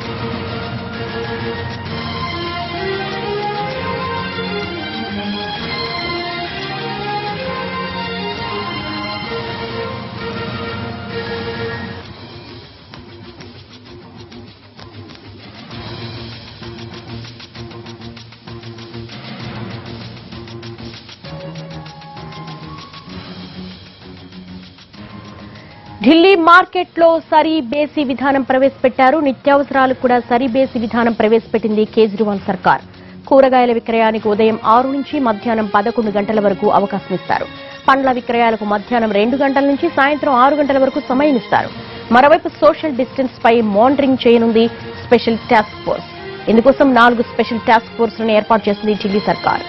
ఢిల్లీ మార్కెట్లో సరి బేసి విధానం ప్రవేశపెట్టారు నిత్యావసరాలకు కూడా సరి బేసి విధానం ప్రవేశపెట్టింది కేజ్రీవాల్ సర్కార్ కూరగాయల విక్రయానికి ఉదయం ఆరు నుంచి మధ్యాహ్నం పదకొండు గంటల వరకు అవకాశం ఇస్తారు పండ్ల విక్రయాలకు మధ్యాహ్నం రెండు గంటల నుంచి సాయంత్రం ఆరు గంటల వరకు సమయం ఇస్తారు మరోవైపు సోషల్ డిస్టెన్స్ పై మానిటరింగ్ చేయనుంది స్పెషల్ టాస్క్ ఫోర్స్ ఇందుకోసం నాలుగు స్పెషల్ టాస్క్ ఫోర్స్లను ఏర్పాటు చేసింది ఢిల్లీ సర్కార్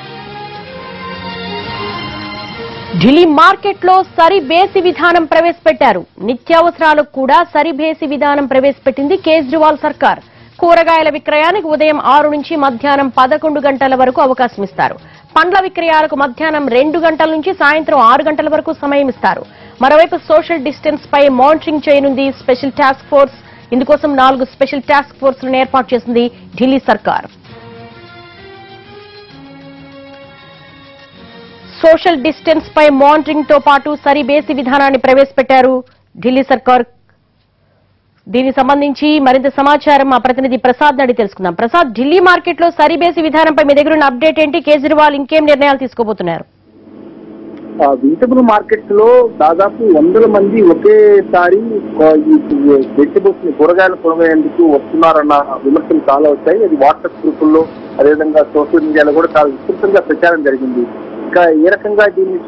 ఢిల్లీ మార్కెట్లో సరి బేసి విధానం ప్రవేశపెట్టారు నిత్యావసరాలకు కూడా సరి బేసి విధానం ప్రవేశపెట్టింది కేజ్రీవాల్ సర్కార్ కూరగాయల విక్రయానికి ఉదయం ఆరు నుంచి మధ్యాహ్నం పదకొండు గంటల వరకు అవకాశం ఇస్తారు పండ్ల విక్రయాలకు మధ్యాహ్నం రెండు గంటల నుంచి సాయంత్రం ఆరు గంటల వరకు సమయం ఇస్తారు మరోవైపు సోషల్ డిస్టెన్స్ పై మానిటరింగ్ చేయనుంది స్పెషల్ టాస్క్ ఫోర్స్ ఇందుకోసం నాలుగు స్పెషల్ టాస్క్ ఫోర్స్లను ఏర్పాటు చేసింది ఢిల్లీ సర్కార్ సోషల్ డిస్టెన్స్ పై మానిటరింగ్ తో పాటు సరి బేసి విధానాన్ని ప్రవేశపెట్టారు ఢిల్లీ సర్కార్ దీనికి సంబంధించి మరింత సమాచారం మా ప్రతినిధి ప్రసాద్ నడి తెలుసుకుందాం ప్రసాద్ ఢిల్లీ మార్కెట్ లో సరి బేసి విధానంపై మీ దగ్గర ఉన్న అప్డేట్ ఏంటి కేజ్రీవాల్ ఇంకేం నిర్ణయాలు తీసుకోబోతున్నారు వెజిటబుల్ మార్కెట్స్ లో దాదాపు వందల మంది ఒకేసారి ఆ, ఈ వెజిటబుల్స్ ని కూరగాయలు కొనుగోలేందుకు వస్తున్నారన్న విమర్శలు చాలా వచ్చాయి అది వాట్సాప్ గ్రూపుల్లో అదేవిధంగా సోషల్ మీడియాలో కూడా చాలా విస్తృతంగా ప్రచారం జరిగింది ఇంకా ఏ రకంగా దీన్ని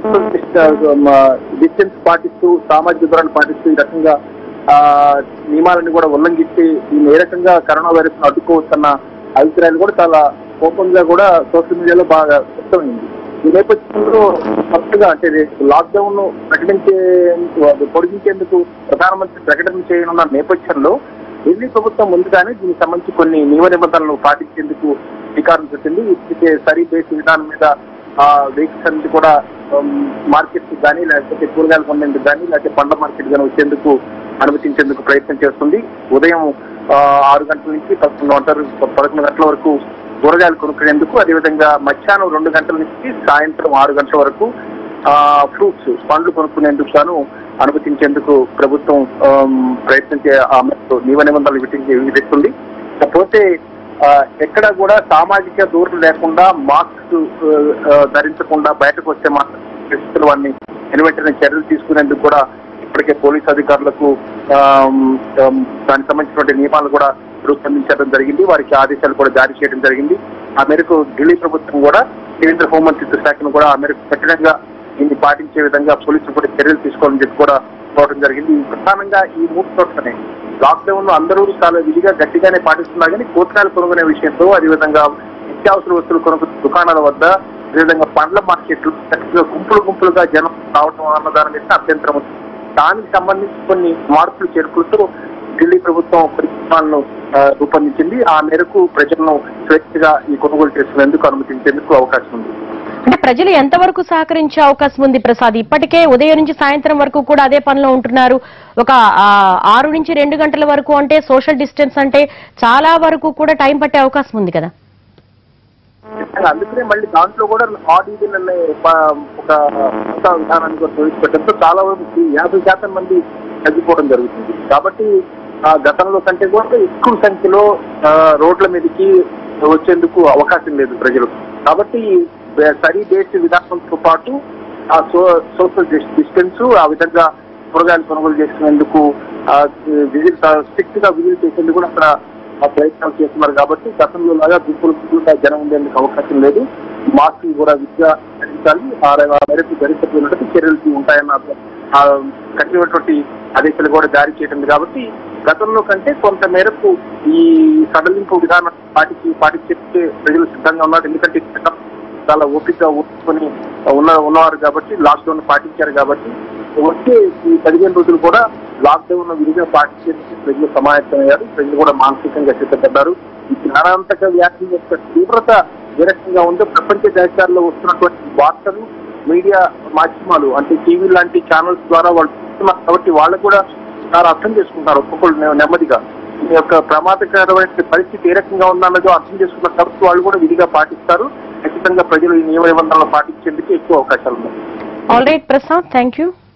డిస్టెన్స్ పాటిస్తూ సామాజిక దూరాన్ని పాటిస్తూ ఈ రకంగా ఆ నియమాలను కూడా ఉల్లంఘించి దీన్ని ఏ రకంగా కరోనా వైరస్ ను అడ్డుకోవచ్చన్న అభిప్రాయాలు కూడా చాలా కోపంగా కూడా సోషల్ మీడియాలో బాగా వ్యక్తమైంది ఈ నేపథ్యంలో కొత్తగా అంటే లాక్డౌన్ ను ప్రకటించే పొడిగించేందుకు ప్రధానమంత్రి ప్రకటన చేయనున్న నేపథ్యంలో ఢిల్లీ ప్రభుత్వం ముందుగానే దీనికి సంబంధించి కొన్ని నియమ నిబంధనలు పాటించేందుకు శ్రీకారం చుట్టింది ఇప్పటికే సరి బేస్ విధానం మీద ఆ వెహికల్స్ అన్ని కూడా మార్కెట్ కానీ లేకపోతే కూరగాయలు కొనేందుకు కానీ లేకపోతే పండ్ల మార్కెట్ కానీ వచ్చేందుకు అనుమతించేందుకు ప్రయత్నం చేస్తుంది ఉదయం ఆ, ఆరు గంటల నుంచి పదకొండు గంటల పదకొండు గంటల వరకు కూరగాయలు కొనుక్కునేందుకు అదేవిధంగా మధ్యాహ్నం రెండు గంటల నుంచి సాయంత్రం ఆరు గంటల వరకు ఆ ఫ్రూట్స్ పండ్లు కొనుక్కునేందుకు గాను అనుమతించేందుకు ప్రభుత్వం ఆమ్, ప్రయత్నం చే ఆ మేరకు నియమ నిబంధనలు విధించి విధిస్తుంది కాకపోతే ఆ, ఎక్కడ కూడా సామాజిక దూరం లేకుండా మాస్క్ ఆ, ధరించకుండా బయటకు వస్తే మాత్రం పరిస్థితులు వాడిని వెనువెంటనే చర్యలు తీసుకునేందుకు కూడా ఇప్పటికే పోలీస్ అధికారులకు ఆమ్, ఆమ్, దానికి సంబంధించినటువంటి నియమాలు కూడా రూపొందించడం జరిగింది వారికి ఆదేశాలు కూడా జారీ చేయడం జరిగింది ఆ మేరకు ఢిల్లీ ప్రభుత్వం కూడా కేంద్ర హోంమంత్రిత్వ శాఖను కూడా ఆ మేరకు కఠినంగా దీన్ని పాటించే విధంగా పోలీసులు కూడా చర్యలు తీసుకోవాలని చెప్పి కూడా కోరడం జరిగింది ప్రధానంగా ఈ మూడు చోట్లనే లాక్డౌన్ ను అందరూ చాలా విధిగా గట్టిగానే పాటిస్తున్నారు కానీ కూరగాయలు కొనుక్కునే విషయంలో అదేవిధంగా నిత్యావసర వస్తువులు కొనుక్కునే దుకాణాల వద్ద అదేవిధంగా పండ్ల మార్కెట్లు చక్కగా గుంపులు గుంపులుగా జనం రావడం అన్న దాని మీద అభ్యంతరం ఉంది దానికి సంబంధించి కొన్ని మార్పులు చేర్పులతో ఢిల్లీ ప్రభుత్వం కొన్ని నియమాలను ఆ, రూపొందించింది ఆ మేరకు ప్రజలను స్వేచ్ఛగా ఈ కొనుగోలు చేసుకునేందుకు అనుమతించేందుకు అవకాశం ఉంది అంటే ప్రజలు ఎంతవరకు సహకరించే అవకాశం ఉంది ప్రసాద్ ఇప్పటికే ఉదయం నుంచి సాయంత్రం వరకు కూడా అదే పనిలో ఉంటున్నారు ఒక ఆ, ఆరు నుంచి రెండు గంటల వరకు అంటే సోషల్ డిస్టెన్స్ అంటే చాలా వరకు కూడా టైం పట్టే అవకాశం ఉంది కదా అందుకనే మళ్ళీ దాంట్లో కూడా ఆడిటిల్ అనే ప- ఒక కొత్త విధానాన్ని కూడా ప్రవేశపెట్టడంతో చాలా వరకు యాభై శాతం మంది తగ్గిపోవడం జరుగుతుంది కాబట్టి ఆ గతంలో కంటే కూడా ఎక్కువ సంఖ్యలో ఆ, రోడ్ల మీదకి వచ్చేందుకు అవకాశం లేదు ప్రజలు కాబట్టి బే- సరి బేస్ విధానంతో పాటు ఆ సో సోషల్ డిస్టెన్స్ ఆ విధంగా కూరగాయలు కొనుగోలు చేసుకునేందుకు విజిట్ స్ట్రిక్ట్ గా విజిట్ చేసేందుకు కూడా అక్కడ ఆ ప్రయత్నాలు చేస్తున్నారు కాబట్టి గతంలో లాగా గుంపులు గుంపులుగా జనం ఉండేందుకు అవకాశం లేదు మాస్క్ కూడా విద్యా ధరించాలి ఆ ర- ఆ మేరకు ధరించకపోయినట్టు చర్యలు ఉంటాయన్న ఆ కఠినటువంటి ఆదేశాలు కూడా జారీ చేయడం కాబట్టి గతంలో కంటే కొంత మేరకు ఈ సడలింపు విధానం పాటించి పాటించే ప్రజలు సిద్ధంగా ఉన్నారు ఎందుకంటే ఇక్కడ చాలా ఓపికగా ఊరుకొని ఉన్న ఉన్నవారు కాబట్టి లాక్డౌన్ పాటించారు కాబట్టి వచ్చే ఈ పదిహేను రోజులు కూడా లాక్డౌన్ విధిగా పాటించేందుకు ప్రజలు సమాయత్తమయ్యారు ప్రజలు కూడా మానసికంగా సిద్ధపడ్డారు ఈ జ్ఞానాంతక వ్యాధి యొక్క తీవ్రత ఏ రకంగా ఉందో ప్రపంచ దేశాల్లో వస్తున్నటువంటి వార్తలు మీడియా మాధ్యమాలు అంటే టీవీ లాంటి ఛానల్స్ ద్వారా వాళ్ళు చూస్తున్నారు కాబట్టి వాళ్ళు కూడా చాలా అర్థం చేసుకుంటారు ఒక్కొక్కరు నె- నెమ్మదిగా ఈ యొక్క ప్రమాదకరమైన పరిస్థితి ఏ రకంగా ఉందన్నదో అర్థం చేసుకున్న తర్వాత వాళ్ళు కూడా విధిగా పాటిస్తారు ఖచ్చితంగా ప్రజలు ఈ నియమ నిబంధనలు పాటించేందుకు ఎక్కువ అవకాశాలు ఉన్నాయి all right Prasad thank you